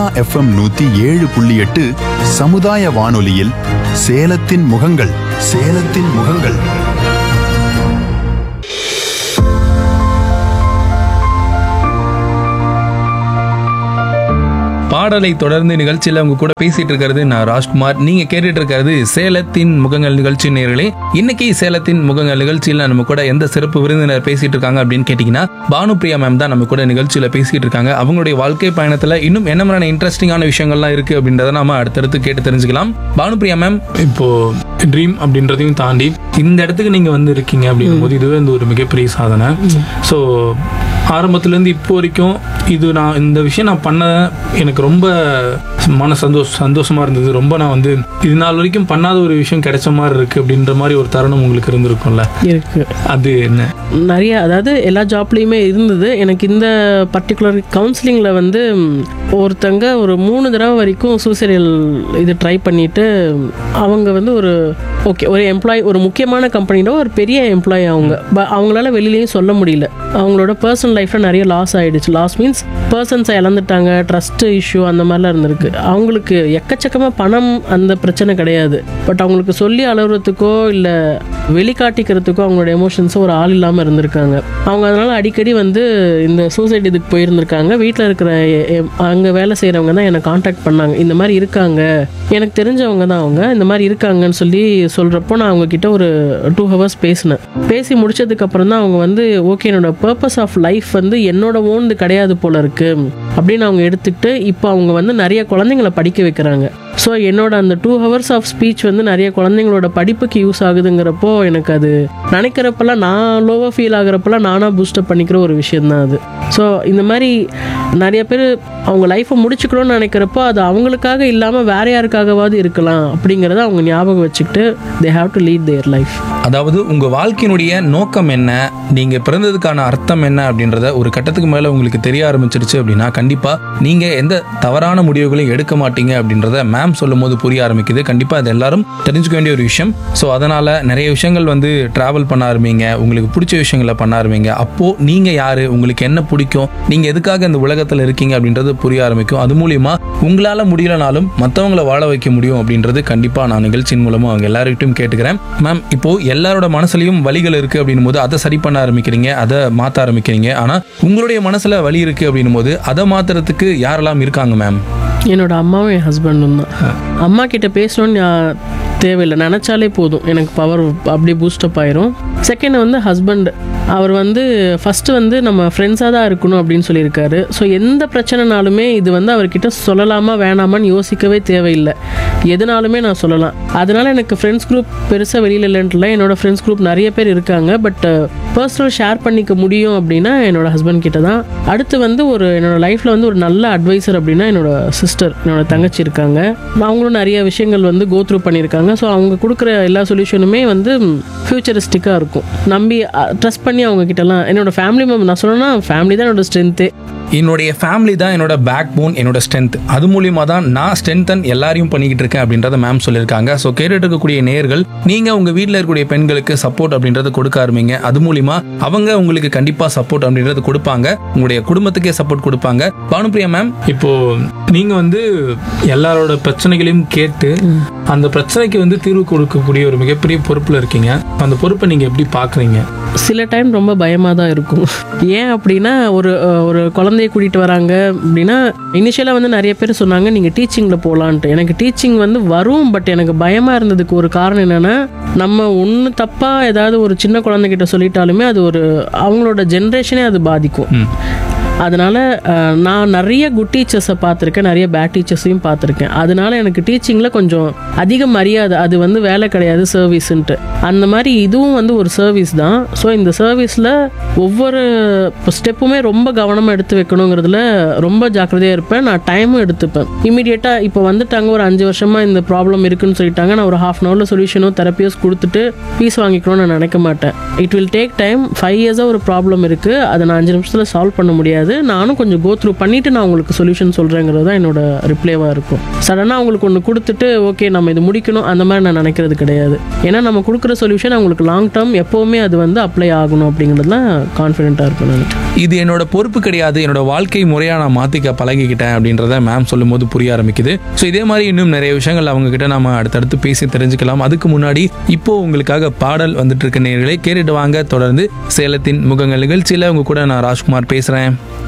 FM நூத்தி ஏழு புள்ளி எட்டு சமுதாய வானொலியில் சேலத்தின் முகங்கள் சேலத்தின் முகங்கள் பாடலை தொடர்ந்து நிகழ்ச்சியில் உங்க கூட பேசிட்டு இருக்கிறது நான் ராஜ்குமார் நீங்க கேட்டுட்டு இருக்கிறது சேலத்தின் முகங்கள் நிகழ்ச்சி நேர்களே இன்னைக்கு சேலத்தின் முகங்கள் நிகழ்ச்சியில் நம்ம கூட எந்த சிறப்பு விருந்தினர் பேசிட்டு இருக்காங்க அப்படின்னு கேட்டீங்கன்னா பானுப்ரியா மேம் தான் நம்ம கூட நிகழ்ச்சியில பேசிட்டு இருக்காங்க அவங்களுடைய வாழ்க்கை பயணத்துல இன்னும் என்ன மாதிரியான இன்ட்ரெஸ்டிங்கான விஷயங்கள்லாம் இருக்கு அப்படின்றத நாம அடுத்தடுத்து கேட்டு தெரிஞ்சுக்கலாம் பானுப்ரியா மேம் இப்போ ட்ரீம் அப்படின்றதையும் தாண்டி இந்த இடத்துக்கு நீங்க வந்து இருக்கீங்க அப்படின்னும் போது இதுவே வந்து ஒரு மிகப்பெரிய சாதனை ஸோ ஆரம்பத்துலேருந்து இப்போ வரைக்கும் இது நான் இந்த விஷயம் நான் பண்ண எனக்கு ரொம்ப மன சந்தோஷ சந்தோஷமா இருந்தது ரொம்ப நான் வந்து இது நாள் வரைக்கும் பண்ணாத ஒரு விஷயம் கிடைச்ச மாதிரி இருக்கு அப்படின்ற மாதிரி ஒரு தருணம் உங்களுக்கு இருந்திருக்கும்ல இருக்கு அது என்ன நிறைய அதாவது எல்லா ஜாப்லேயுமே இருந்தது எனக்கு இந்த பர்டிகுலர் கவுன்சிலிங்கில் வந்து ம், ஒருத்தங்க ஒரு மூணு தடவை வரைக்கும் சூசைடல் இது ட்ரை பண்ணிட்டு அவங்க வந்து ஒரு ஓகே ஒரு எம்ப்ளாய் ஒரு முக்கியமான கம்பெனியில் ஒரு பெரிய எம்ப்ளாய் அவங்க ப- அவங்களால வெளியிலையும் சொல்ல முடியல அவங்களோட பர்சனல் லைஃப்பில் நிறைய லாஸ் ஆயிடுச்சு லாஸ் மீன்ஸ் பர்சன்ஸை இழந்துட்டாங்க ட்ரஸ்ட் இஷ்யூ அந்த மாதிரிலாம் இருந்திருக்கு அவங்களுக்கு எக்கச்சக்கமாக பணம் அந்த பிரச்சனை கிடையாது பட் அவங்களுக்கு சொல்லி அழுகுறதுக்கோ இல்லை வெளிக்காட்டிக்கிறதுக்கோ அவங்களோட எமோஷன்ஸோ ஒரு ஆள் இல்லாமல் இருந்திருக்காங்க அவங்க அதனால அடிக்கடி வந்து இந்த சூசைட் இதுக்கு போயிருந்திருக்காங்க வீட்டில் இருக்கிற அங்கே வேலை செய்கிறவங்க தான் என்னை காண்டாக்ட் பண்ணாங்க இந்த மாதிரி இருக்காங்க எனக்கு தெரிஞ்சவங்க தான் அவங்க இந்த மாதிரி இருக்காங்கன்னு சொல்லி சொல்கிறப்போ நான் அவங்க கிட்ட ஒரு டூ ஹவர்ஸ் பேசினேன் பேசி முடிச்சதுக்கு அப்புறம் தான் அவங்க வந்து ஓகே என்னோட பர்பஸ் ஆஃப் லைஃப் வந்து என்னோட ஓன்து கிடையாது போல இருக்கு அப்படின்னு அவங்க எடுத்துக்கிட்டு இப்போ அவங்க வந்து நிறைய குழந்தைங்களை படிக்க வைக்கிறாங்க ஸோ என்னோட அந்த டூ ஹவர்ஸ் ஆஃப் ஸ்பீச் வந்து நிறைய குழந்தைங்களோட படிப்புக்கு யூஸ் ஆகுதுங்கிறப்போ எனக்கு அது நினைக்கிறப்பெல்லாம் நான் லோவாக ஃபீல் ஆகுறப்பெல்லாம் நானாக பூஸ்டப் பண்ணிக்கிற ஒரு விஷயம்தான் அது ஸோ இந்த மாதிரி நிறைய பேர் அவங்க லைஃப்பை முடிச்சுக்கணும்னு நினைக்கிறப்போ அது அவங்களுக்காக இல்லாமல் வேற யாருக்காகவாவது இருக்கலாம் அப்படிங்கிறத அவங்க ஞாபகம் வச்சுக்கிட்டு they have to lead their life அதாவது உங்க வாழ்க்கையினுடைய நோக்கம் என்ன நீங்க பிறந்ததுக்கான அர்த்தம் என்ன அப்படின்றத ஒரு கட்டத்துக்கு மேல உங்களுக்கு தெரிய ஆரம்பிச்சிருச்சு அப்படின்னா கண்டிப்பா நீங்க எந்த தவறான முடிவுகளையும் எடுக்க மாட்டீங்க அப்படின்றத மேம் சொல்லும் போது புரிய ஆரம்பிக்குது கண்டிப்பா அது எல்லாரும் தெரிஞ்சுக்க வேண்டிய ஒரு விஷயம் ஸோ அதனால நிறைய விஷயங்கள் வந்து டிராவல் பண்ண ஆரம்பிங்க உங்களுக்கு பிடிச்ச விஷயங்களை பண்ண ஆரம்பிங்க அப்போ நீங்க யாரு உங்களுக்கு என்ன பிடிக்கும் நீங்க எதுக்காக இந்த உலகத்துல இருக்கீங்க அப்படின்றது புரிய ஆரம்பிக்கும் அது மூலியமா உங்களால முடியலனாலும் மற்றவங்கள வாழ வைக்க முடியும் அப்படின்றது கண்டிப்பா நான் நிகழ்ச்சியின் மூலமா அவங்க எல்லார்கிட்டையும் கேட்டுக்கிறேன் மேம் இப்போ எல்லாரோட மனசுலயும் வலிகள் இருக்கு அப்படின்னும் போது அதை சரி பண்ண ஆரம்பிக்கிறீங்க அதை மாத்த ஆரம்பிக்கிறீங்க ஆனா உங்களுடைய மனசுல வலி இருக்கு அப்படின்னும் போது அதை மாத்துறதுக்கு யாரெல்லாம் இருக்காங்க மேம் என்னோட அம்மாவும் என் ஹஸ்பண்டும் தான் அம்மா கிட்ட பேசணும்னு ஞா- தேவையில்லை நினச்சாலே போதும் எனக்கு பவர் அப்படியே பூஸ்டப் ஆயிரும் செகண்ட் வந்து ஹஸ்பண்ட் அவர் வந்து ஃபஸ்ட்டு வந்து நம்ம ஃப்ரெண்ட்ஸாக தான் இருக்கணும் அப்படின்னு சொல்லியிருக்காரு ஸோ எந்த பிரச்சனைனாலுமே இது வந்து அவர்கிட்ட சொல்லலாமா வேணாமான்னு யோசிக்கவே தேவையில்லை எதுனாலுமே நான் சொல்லலாம் அதனால எனக்கு ஃப்ரெண்ட்ஸ் குரூப் பெருசாக வெளியில் இல்லைன்ட்டுல என்னோட ஃப்ரெண்ட்ஸ் குரூப் நிறைய பேர் இருக்காங்க பட் பர்சனல் ஷேர் பண்ணிக்க முடியும் அப்படின்னா என்னோட ஹஸ்பண்ட் கிட்ட தான் அடுத்து வந்து ஒரு என்னோட லைஃப்பில் வந்து ஒரு நல்ல அட்வைசர் அப்படின்னா என்னோட சிஸ்டர் என்னோட தங்கச்சி இருக்காங்க அவங்களும் நிறைய விஷயங்கள் வந்து கோ த்ரூ பண்ணியிருக்காங்க ஸோ அவங்க கொடுக்குற எல்லா சொல்யூஷனுமே வந்து ஃபியூச்சரிஸ்டிக்காக இருக்கும் நம்பி ட்ரஸ்ட் பண்ணி அவங்க கிட்டலாம் என்னோட ஃபேமிலி மெம்பர் நான் சொல்லணும்னா ஃபேமிலி தான் என்னோட ஸ்ட்ரென்த்து என்னுடைய ஃபேமிலி தான் என்னோட பேக் போன் என்னோட ஸ்ட்ரென்த் அது மூலியமா தான் நான் ஸ்ட்ரென்தன் எல்லாரையும் பண்ணிக்கிட்டு இருக்கேன் அப்படின்றத மேம் சொல்லியிருக்காங்க ஸோ கேட்டுட்டு இருக்கக்கூடிய நேர்கள் நீங்க உங்க வீட்டில் இருக்கக்கூடிய பெண்களுக்கு சப்போர்ட் அப்படின்றத கொடுக்க ஆரம்பிங்க அது மூலியமா அவங்க உங்களுக்கு கண்டிப்பா சப்போர்ட் அப்படின்றது கொடுப்பாங்க உங்களுடைய குடும்பத்துக்கே சப்போர்ட் கொடுப்பாங்க பானுப்பிரியா மேம் இப்போ நீங்க வந்து எல்லாரோட பிரச்சனைகளையும் கேட்டு அந்த பிரச்சனைக்கு வந்து தீர்வு கொடுக்கக்கூடிய ஒரு மிகப்பெரிய பொறுப்புல இருக்கீங்க அந்த பொறுப்பை நீங்க எப்படி பாக்குறீங்க சில டைம் ரொம்ப பயமாக தான் இருக்கும் ஏன் அப்படின்னா ஒரு அஹ், ஒரு குழந்தைய கூட்டிகிட்டு வராங்க அப்படின்னா இனிஷியலாக வந்து நிறைய பேர் சொன்னாங்க நீங்கள் டீச்சிங்கில் போகலான்ட்டு எனக்கு டீச்சிங் வந்து வரும் பட் எனக்கு பயமாக இருந்ததுக்கு ஒரு காரணம் என்னென்னா நம்ம ஒன்று தப்பாக ஏதாவது ஒரு சின்ன குழந்தைகிட்ட சொல்லிட்டாலுமே அது ஒரு அவங்களோட ஜென்ரேஷனே அது பாதிக்கும் அதனால அஹ், நான் நிறைய குட் டீச்சர்ஸை பார்த்துருக்கேன் நிறைய பேட் டீச்சர்ஸையும் பார்த்துருக்கேன் அதனால எனக்கு டீச்சிங்கில் கொஞ்சம் அதிக மரியாதை அது வந்து வேலை கிடையாது சர்வீஸ்ன்ட்டு அந்த மாதிரி இதுவும் வந்து ஒரு சர்வீஸ் தான் ஸோ இந்த சர்வீஸில் ஒவ்வொரு ஸ்டெப்புமே ரொம்ப கவனமாக எடுத்து வைக்கணுங்கிறதுல ரொம்ப ஜாக்கிரதையாக இருப்பேன் நான் டைமும் எடுத்துப்பேன் இமீடியட்டாக இப்போ வந்துட்டாங்க ஒரு அஞ்சு வருஷமாக இந்த ப்ராப்ளம் இருக்குன்னு சொல்லிட்டாங்க நான் ஒரு ஹாஃப் அன் ஹவரில் சொல்யூஷனோ தெரப்பியோஸ் கொடுத்துட்டு ஃபீஸ் வாங்கிக்கணும்னு நான் நினைக்க மாட்டேன் it will take time five இயர்ஸாக ஒரு ப்ராப்ளம் இருக்குது அதை நான் அஞ்சு நிமிஷத்தில் சால்வ் பண்ண முடியாது கிடையாது நானும் கொஞ்சம் கோ த்ரூ பண்ணிவிட்டு நான் உங்களுக்கு சொல்யூஷன் சொல்கிறேங்கிறது தான் என்னோட ரிப்ளேவாக இருக்கும் சடனாக அவங்களுக்கு ஒன்று கொடுத்துட்டு ஓகே நம்ம இது முடிக்கணும் அந்த மாதிரி நான் நினைக்கிறது கிடையாது ஏன்னா நம்ம கொடுக்குற சொல்யூஷன் அவங்களுக்கு லாங் டேர்ம் எப்போவுமே அது வந்து அப்ளை ஆகணும் அப்படிங்கிறதுலாம் கான்ஃபிடென்ட்டாக இருக்கும் நான் இது என்னோட பொறுப்பு கிடையாது என்னோட வாழ்க்கை முறையா நான் மாத்திக்க பழகிக்கிட்டேன் அப்படின்றத மேம் சொல்லும்போது புரிய ஆரம்பிக்குது ஸோ இதே மாதிரி இன்னும் நிறைய விஷயங்கள் அவங்க கிட்ட நம்ம அடுத்தடுத்து பேசி தெரிஞ்சுக்கலாம் அதுக்கு முன்னாடி இப்போ உங்களுக்காக பாடல் வந்துட்டு இருக்க நேர்களை கேட்டுட்டு வாங்க தொடர்ந்து சேலத்தின் முகங்கள் நிகழ்ச்சியில் உங்க கூட நான் ராஜ்குமார் பேசுறேன்